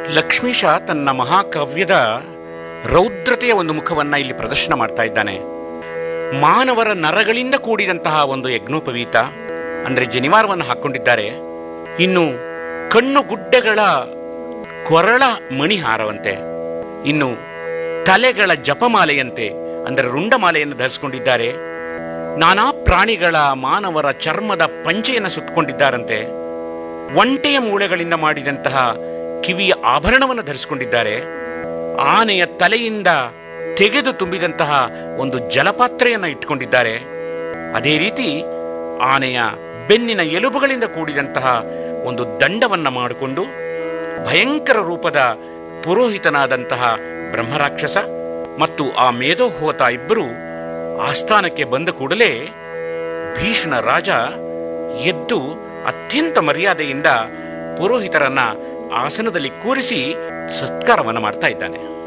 ಲಕ್ಷ್ಮೀಶ ತನ್ನ ಮಹಾಕಾವ್ಯದ ರೌದ್ರತೆಯ ಒಂದು ಮುಖವನ್ನ ಇಲ್ಲಿ ಪ್ರದರ್ಶನ ಮಾಡ್ತಾ ಇದ್ದಾನೆ ಮಾನವರ ನರಗಳಿಂದ ಕೂಡಿದಂತಹ ಒಂದು ಯಜ್ಞೋಪವೀತ ಅಂದ್ರೆ ಜನಿವಾರವನ್ನು ಹಾಕೊಂಡಿದ್ದಾರೆ ಇನ್ನು ಕಣ್ಣು ಗುಡ್ಡೆಗಳ ಕೊರಳ ಮಣಿಹಾರವಂತೆ ಇನ್ನು ತಲೆಗಳ ಜಪಮಾಲೆಯಂತೆ ಅಂದರೆ ರುಂಡಮಾಲೆಯನ್ನು ಧರಿಸಿಕೊಂಡಿದ್ದಾರೆ ನಾನಾ ಪ್ರಾಣಿಗಳ ಮಾನವರ ಚರ್ಮದ ಪಂಚೆಯನ್ನು ಸುತ್ತಕೊಂಡಿದ್ದಾರಂತೆ ಒಂಟೆಯ ಮೂಳೆಗಳಿಂದ ಮಾಡಿದಂತಹ ಕಿವಿಯ ಆಭರಣವನ್ನು ಧರಿಸಿಕೊಂಡಿದ್ದಾರೆ ಆನೆಯ ತಲೆಯಿಂದ ತೆಗೆದು ತುಂಬಿದಂತಹ ಒಂದು ಜಲಪಾತ್ರೆಯನ್ನು ಇಟ್ಕೊಂಡಿದ್ದಾರೆ ಅದೇ ರೀತಿ ಆನೆಯ ಬೆನ್ನಿನ ಎಲುಬುಗಳಿಂದ ಕೂಡಿದಂತಹ ಒಂದು ದಂಡವನ್ನ ಮಾಡಿಕೊಂಡು ಭಯಂಕರ ರೂಪದ ಪುರೋಹಿತನಾದಂತಹ ಬ್ರಹ್ಮರಾಕ್ಷಸ ಮತ್ತು ಆ ಮೇಧೋಹೋತ ಇಬ್ಬರು ಆಸ್ಥಾನಕ್ಕೆ ಬಂದ ಕೂಡಲೇ ಭೀಷಣ ರಾಜ ಎದ್ದು ಅತ್ಯಂತ ಮರ್ಯಾದೆಯಿಂದ ಪುರೋಹಿತರನ್ನ ಆಸನದಲ್ಲಿ ಕೂರಿಸಿ ಸತ್ಕಾರವನ್ನು ಮಾಡ್ತಾ ಇದ್ದಾನೆ